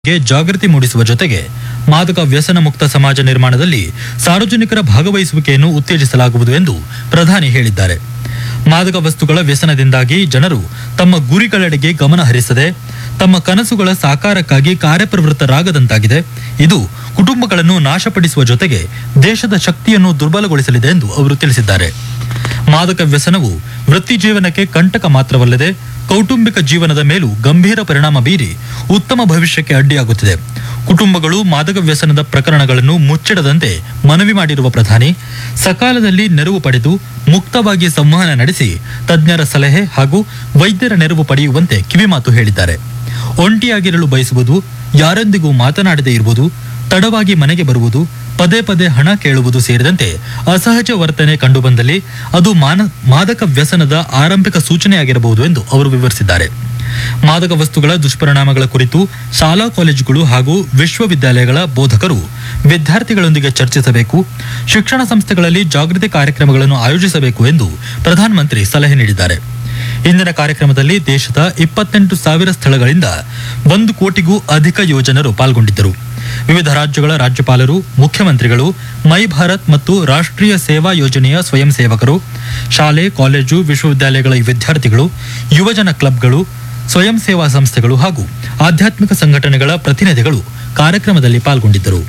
ಬಗ್ಗೆ ಜಾಗೃತಿ ಮೂಡಿಸುವ ಜೊತೆಗೆ ಮಾದಕ ವ್ಯಸನ ಮುಕ್ತ ಸಮಾಜ ನಿರ್ಮಾಣದಲ್ಲಿ ಸಾರ್ವಜನಿಕರ ಭಾಗವಹಿಸುವಿಕೆಯನ್ನು ಉತ್ತೇಜಿಸಲಾಗುವುದು ಎಂದು ಪ್ರಧಾನಿ ಹೇಳಿದ್ದಾರೆ ಮಾದಕ ವಸ್ತುಗಳ ವ್ಯಸನದಿಂದಾಗಿ ಜನರು ತಮ್ಮ ಗುರಿಗಳೆಡೆಗೆ ಗಮನ ಹರಿಸದೆ ತಮ್ಮ ಕನಸುಗಳ ಸಾಕಾರಕ್ಕಾಗಿ ಕಾರ್ಯಪ್ರವೃತ್ತರಾಗದಂತಾಗಿದೆ ಇದು ಕುಟುಂಬಗಳನ್ನು ನಾಶಪಡಿಸುವ ಜೊತೆಗೆ ದೇಶದ ಶಕ್ತಿಯನ್ನು ದುರ್ಬಲಗೊಳಿಸಲಿದೆ ಎಂದು ಅವರು ತಿಳಿಸಿದ್ದಾರೆ ಮಾದಕ ವ್ಯಸನವು ವೃತ್ತಿ ಜೀವನಕ್ಕೆ ಕಂಟಕ ಮಾತ್ರವಲ್ಲದೆ ಕೌಟುಂಬಿಕ ಜೀವನದ ಮೇಲೂ ಗಂಭೀರ ಪರಿಣಾಮ ಬೀರಿ ಉತ್ತಮ ಭವಿಷ್ಯಕ್ಕೆ ಅಡ್ಡಿಯಾಗುತ್ತಿದೆ ಕುಟುಂಬಗಳು ಮಾದಕ ವ್ಯಸನದ ಪ್ರಕರಣಗಳನ್ನು ಮುಚ್ಚಿಡದಂತೆ ಮನವಿ ಮಾಡಿರುವ ಪ್ರಧಾನಿ ಸಕಾಲದಲ್ಲಿ ನೆರವು ಪಡೆದು ಮುಕ್ತವಾಗಿ ಸಂವಹನ ನಡೆಸಿ ತಜ್ಞರ ಸಲಹೆ ಹಾಗೂ ವೈದ್ಯರ ನೆರವು ಪಡೆಯುವಂತೆ ಕಿವಿಮಾತು ಹೇಳಿದ್ದಾರೆ ಒಂಟಿಯಾಗಿರಲು ಬಯಸುವುದು ಯಾರೊಂದಿಗೂ ಮಾತನಾಡದೇ ಇರುವುದು ತಡವಾಗಿ ಮನೆಗೆ ಬರುವುದು ಪದೇ ಪದೇ ಹಣ ಕೇಳುವುದು ಸೇರಿದಂತೆ ಅಸಹಜ ವರ್ತನೆ ಕಂಡುಬಂದಲ್ಲಿ ಅದು ಮಾನ ಮಾದಕ ವ್ಯಸನದ ಆರಂಭಿಕ ಸೂಚನೆಯಾಗಿರಬಹುದು ಎಂದು ಅವರು ವಿವರಿಸಿದ್ದಾರೆ ಮಾದಕ ವಸ್ತುಗಳ ದುಷ್ಪರಿಣಾಮಗಳ ಕುರಿತು ಶಾಲಾ ಕಾಲೇಜುಗಳು ಹಾಗೂ ವಿಶ್ವವಿದ್ಯಾಲಯಗಳ ಬೋಧಕರು ವಿದ್ಯಾರ್ಥಿಗಳೊಂದಿಗೆ ಚರ್ಚಿಸಬೇಕು ಶಿಕ್ಷಣ ಸಂಸ್ಥೆಗಳಲ್ಲಿ ಜಾಗೃತಿ ಕಾರ್ಯಕ್ರಮಗಳನ್ನು ಆಯೋಜಿಸಬೇಕು ಎಂದು ಪ್ರಧಾನಮಂತ್ರಿ ಸಲಹೆ ನೀಡಿದ್ದಾರೆ ಇಂದಿನ ಕಾರ್ಯಕ್ರಮದಲ್ಲಿ ದೇಶದ ಇಪ್ಪತ್ತೆಂಟು ಸಾವಿರ ಸ್ಥಳಗಳಿಂದ ಒಂದು ಕೋಟಿಗೂ ಅಧಿಕ ಯುವಜನರು ಪಾಲ್ಗೊಂಡಿದ್ದರು ವಿವಿಧ ರಾಜ್ಯಗಳ ರಾಜ್ಯಪಾಲರು ಮುಖ್ಯಮಂತ್ರಿಗಳು ಮೈ ಭಾರತ್ ಮತ್ತು ರಾಷ್ಟ್ರೀಯ ಸೇವಾ ಯೋಜನೆಯ ಸ್ವಯಂ ಸೇವಕರು ಶಾಲೆ ಕಾಲೇಜು ವಿಶ್ವವಿದ್ಯಾಲಯಗಳ ವಿದ್ಯಾರ್ಥಿಗಳು ಯುವಜನ ಕ್ಲಬ್ಗಳು ಸ್ವಯಂ ಸೇವಾ ಸಂಸ್ಥೆಗಳು ಹಾಗೂ ಆಧ್ಯಾತ್ಮಿಕ ಸಂಘಟನೆಗಳ ಪ್ರತಿನಿಧಿಗಳು ಕಾರ್ಯಕ್ರಮದಲ್ಲಿ ಪಾಲ್ಗೊಂಡಿದ್ದರು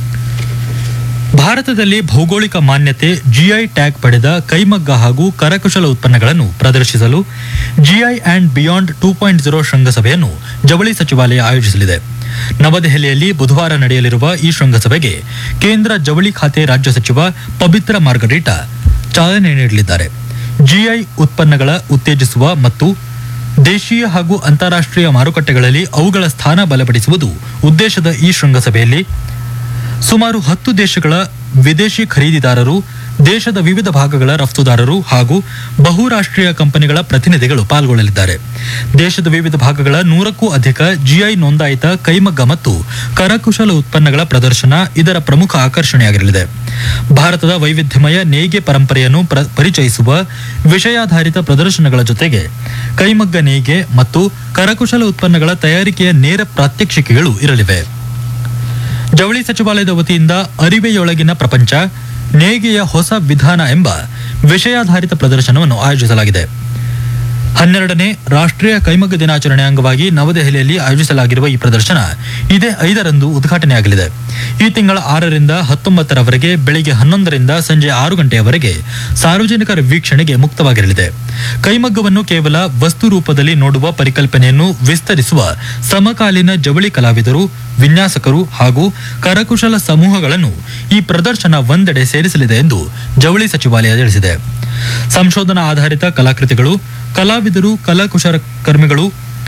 ಭಾರತದಲ್ಲಿ ಭೌಗೋಳಿಕ ಮಾನ್ಯತೆ ಜಿಐ ಟ್ಯಾಗ್ ಪಡೆದ ಕೈಮಗ್ಗ ಹಾಗೂ ಕರಕುಶಲ ಉತ್ಪನ್ನಗಳನ್ನು ಪ್ರದರ್ಶಿಸಲು GI and beyond two point zero ಶೃಂಗಸಭೆಯನ್ನು ಜವಳಿ ಸಚಿವಾಲಯ ಆಯೋಜಿಸಲಿದೆ ನವದೆಹಲಿಯಲ್ಲಿ ಬುಧವಾರ ನಡೆಯಲಿರುವ ಈ ಶೃಂಗಸಭೆಗೆ ಕೇಂದ್ರ ಜವಳಿ ಖಾತೆ ರಾಜ್ಯ ಸಚಿವ ಪಬಿತ್ರ ಮಾರ್ಗರೀಟಾ ಚಾಲನೆ ನೀಡಲಿದ್ದಾರೆ ಜಿಐ ಉತ್ಪನ್ನಗಳ ಉತ್ತೇಜಿಸುವ ಮತ್ತು ದೇಶೀಯ ಹಾಗೂ ಅಂತಾರಾಷ್ಟ್ರೀಯ ಮಾರುಕಟ್ಟೆಗಳಲ್ಲಿ ಅವುಗಳ ಸ್ಥಾನ ಬಲಪಡಿಸುವುದು ಉದ್ದೇಶದ ಈ ಶೃಂಗಸಭೆಯಲ್ಲಿ ಸುಮಾರು ಹತ್ತು ದೇಶಗಳ ವಿದೇಶಿ ಖರೀದಿದಾರರು ದೇಶದ ವಿವಿಧ ಭಾಗಗಳ ರಫ್ತುದಾರರು ಹಾಗೂ ಬಹುರಾಷ್ಟ್ರೀಯ ಕಂಪನಿಗಳ ಪ್ರತಿನಿಧಿಗಳು ಪಾಲ್ಗೊಳ್ಳಲಿದ್ದಾರೆ ದೇಶದ ವಿವಿಧ ಭಾಗಗಳ ನೂರಕ್ಕೂ ಅಧಿಕ ಜಿಐ ನೋಂದಾಯಿತ ಕೈಮಗ್ಗ ಮತ್ತು ಕರಕುಶಲ ಉತ್ಪನ್ನಗಳ ಪ್ರದರ್ಶನ ಇದರ ಪ್ರಮುಖ ಆಕರ್ಷಣೆಯಾಗಿರಲಿದೆ ಭಾರತದ ವೈವಿಧ್ಯಮಯ ನೇಯ್ಗೆ ಪರಂಪರೆಯನ್ನು ಪ್ರ- ಪರಿಚಯಿಸುವ ವಿಷಯಾಧಾರಿತ ಪ್ರದರ್ಶನಗಳ ಜೊತೆಗೆ ಕೈಮಗ್ಗ ನೇಯ್ಗೆ ಮತ್ತು ಕರಕುಶಲ ಉತ್ಪನ್ನಗಳ ತಯಾರಿಕೆಯ ನೇರ ಪ್ರಾತ್ಯಕ್ಷಿಕೆಗಳು ಇರಲಿವೆ ಜವಳಿ ಸಚಿವಾಲಯದ ವತಿಯಿಂದ ಅರಿವೆಯೊಳಗಿನ ಪ್ರಪಂಚ ನೇಯ್ಗೆಯ ಹೊಸ ವಿಧಾನ ಎಂಬ ವಿಷಯಾಧಾರಿತ ಪ್ರದರ್ಶನವನ್ನು ಆಯೋಜಿಸಲಾಗಿದೆ ಹನ್ನೆರಡನೇ ರಾಷ್ಟ್ರೀಯ ಕೈಮಗ್ಗ ದಿನಾಚರಣೆ ಅಂಗವಾಗಿ ನವದೆಹಲಿಯಲ್ಲಿ ಆಯೋಜಿಸಲಾಗಿರುವ ಈ ಪ್ರದರ್ಶನ ಇದೇ ಐದರಂದು ಉದ್ಘಾಟನೆಯಾಗಲಿದೆ ಈ ತಿಂಗಳ ಆರರಿಂದ ಹತ್ತೊಂಬತ್ತರವರೆಗೆ ಬೆಳಿಗ್ಗೆ ಹನ್ನೊಂದರಿಂದ ಸಂಜೆ ಆರು ಗಂಟೆಯವರೆಗೆ ಸಾರ್ವಜನಿಕರ ವೀಕ್ಷಣೆಗೆ ಮುಕ್ತವಾಗಿರಲಿದೆ ಕೈಮಗ್ಗವನ್ನು ಕೇವಲ ವಸ್ತು ರೂಪದಲ್ಲಿ ನೋಡುವ ಪರಿಕಲ್ಪನೆಯನ್ನು ವಿಸ್ತರಿಸುವ ಸಮಕಾಲೀನ ಜವಳಿ ಕಲಾವಿದರು ವಿನ್ಯಾಸಕರು ಹಾಗೂ ಕರಕುಶಲ ಸಮೂಹಗಳನ್ನು ಈ ಪ್ರದರ್ಶನ ಒಂದೆಡೆ ಸೇರಿಸಲಿದೆ ಎಂದು ಜವಳಿ ಸಚಿವಾಲಯ ತಿಳಿಸಿದೆ ಸಂಶೋಧನಾ ಆಧಾರಿತ ಕಲಾಕೃತಿಗಳು ಕಲಾವಿದರು ಕಲಾಕುಶಲ ಕರ್ಮಿಗಳು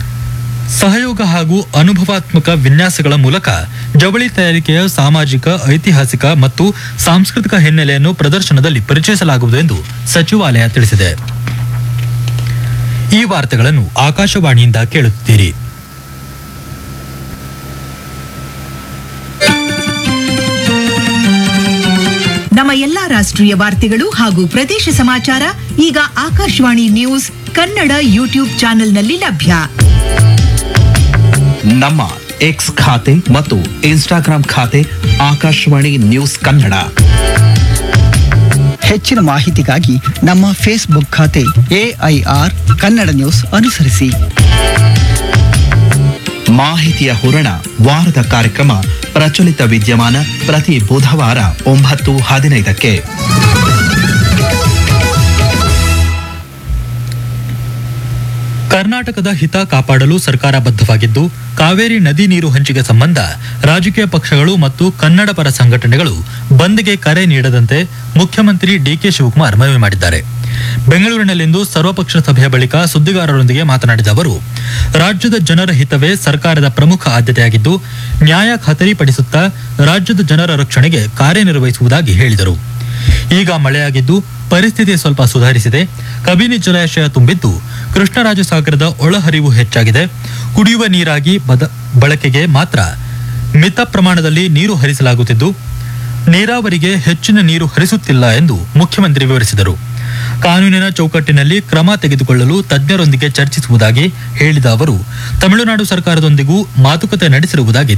ಸಹಯೋಗ ಹಾಗೂ ಅನುಭವಾತ್ಮಕ ವಿನ್ಯಾಸಗಳ ಮೂಲಕ ಜವಳಿ ತಯಾರಿಕೆಯ ಸಾಮಾಜಿಕ ಐತಿಹಾಸಿಕ ಮತ್ತು ಸಾಂಸ್ಕೃತಿಕ ಹಿನ್ನೆಲೆಯನ್ನು ಪ್ರದರ್ಶನದಲ್ಲಿ ಪರಿಚಯಿಸಲಾಗುವುದು ಎಂದು ಸಚಿವಾಲಯ ತಿಳಿಸಿದೆ ಈ ವಾರ್ತೆಗಳನ್ನು ಆಕಾಶವಾಣಿಯಿಂದ ಕೇಳುತ್ತೀರಿ ನಮ್ಮ ಎಲ್ಲಾ ರಾಷ್ಟ್ರೀಯ ವಾರ್ತೆಗಳು ಹಾಗೂ ಪ್ರದೇಶ ಸಮಾಚಾರ ಈಗ ಆಕಾಶವಾಣಿ ನ್ಯೂಸ್ ಕನ್ನಡ ಯೂಟ್ಯೂಬ್ ಚಾನೆಲ್ನಲ್ಲಿ ಲಭ್ಯ ನಮ್ಮ ಎಕ್ಸ್ ಖಾತೆ ಮತ್ತು ಇನ್ಸ್ಟಾಗ್ರಾಂ ಖಾತೆ ಆಕಾಶವಾಣಿ ನ್ಯೂಸ್ ಕನ್ನಡ ಹೆಚ್ಚಿನ ಮಾಹಿತಿಗಾಗಿ ನಮ್ಮ ಫೇಸ್ಬುಕ್ ಖಾತೆ ಎಐಆರ್ ಕನ್ನಡ ನ್ಯೂಸ್ ಅನುಸರಿಸಿ ಮಾಹಿತಿಯ ಹೂರಣ ವಾರದ ಕಾರ್ಯಕ್ರಮ ಪ್ರಚಲಿತ ವಿದ್ಯಮಾನ ಪ್ರತಿ ಬುಧವಾರ ಒಂಬತ್ತು ಹದಿನೈದಕ್ಕೆ ಕರ್ನಾಟಕದ ಹಿತ ಕಾಪಾಡಲು ಸರ್ಕಾರ ಬದ್ಧವಾಗಿದ್ದು ಕಾವೇರಿ ನದಿ ನೀರು ಹಂಚಿಕೆ ಸಂಬಂಧ ರಾಜಕೀಯ ಪಕ್ಷಗಳು ಮತ್ತು ಕನ್ನಡ ಪರ ಸಂಘಟನೆಗಳು ಬಂದ್ಗೆ ಕರೆ ನೀಡದಂತೆ ಮುಖ್ಯಮಂತ್ರಿ ಡಿಕೆ ಶಿವಕುಮಾರ್ ಮನವಿ ಮಾಡಿದ್ದಾರೆ ಬೆಂಗಳೂರಿನಲ್ಲಿಂದು ಸರ್ವಪಕ್ಷ ಸಭೆಯ ಬಳಿಕ ಸುದ್ದಿಗಾರರೊಂದಿಗೆ ಮಾತನಾಡಿದ ಅವರು ರಾಜ್ಯದ ಜನರ ಹಿತವೇ ಸರ್ಕಾರದ ಪ್ರಮುಖ ಆದ್ಯತೆಯಾಗಿದ್ದು ನ್ಯಾಯ ಖಾತರಿಪಡಿಸುತ್ತಾ ರಾಜ್ಯದ ಜನರ ರಕ್ಷಣೆಗೆ ಕಾರ್ಯನಿರ್ವಹಿಸುವುದಾಗಿ ಹೇಳಿದರು ಈಗ ಮಳೆಯಾಗಿದ್ದು ಪರಿಸ್ಥಿತಿ ಸ್ವಲ್ಪ ಸುಧಾರಿಸಿದೆ ಕಬಿನಿ ಜಲಾಶಯ ತುಂಬಿದ್ದು ಕೃಷ್ಣರಾಜಸಾಗರದ ಒಳಹರಿವು ಹೆಚ್ಚಾಗಿದೆ ಕುಡಿಯುವ ನೀರಾಗಿ ಬದ ಬಳಕೆಗೆ ಮಾತ್ರ ಮಿತ ಪ್ರಮಾಣದಲ್ಲಿ ನೀರು ಹರಿಸಲಾಗುತ್ತಿದ್ದು ನೀರಾವರಿಗೆ ಹೆಚ್ಚಿನ ನೀರು ಹರಿಸುತ್ತಿಲ್ಲ ಎಂದು ಮುಖ್ಯಮಂತ್ರಿ ವಿವರಿಸಿದರು ಕಾನೂನಿನ ಚೌಕಟ್ಟಿನಲ್ಲಿ ಕ್ರಮ ತೆಗೆದುಕೊಳ್ಳಲು ತಜ್ಞರೊಂದಿಗೆ ಚರ್ಚಿಸುವುದಾಗಿ ಹೇಳಿದ ಅವರು ತಮಿಳುನಾಡು ಸರ್ಕಾರದೊಂದಿಗೂ ಮಾತುಕತೆ ನಡೆಸಿರುವುದಾಗಿ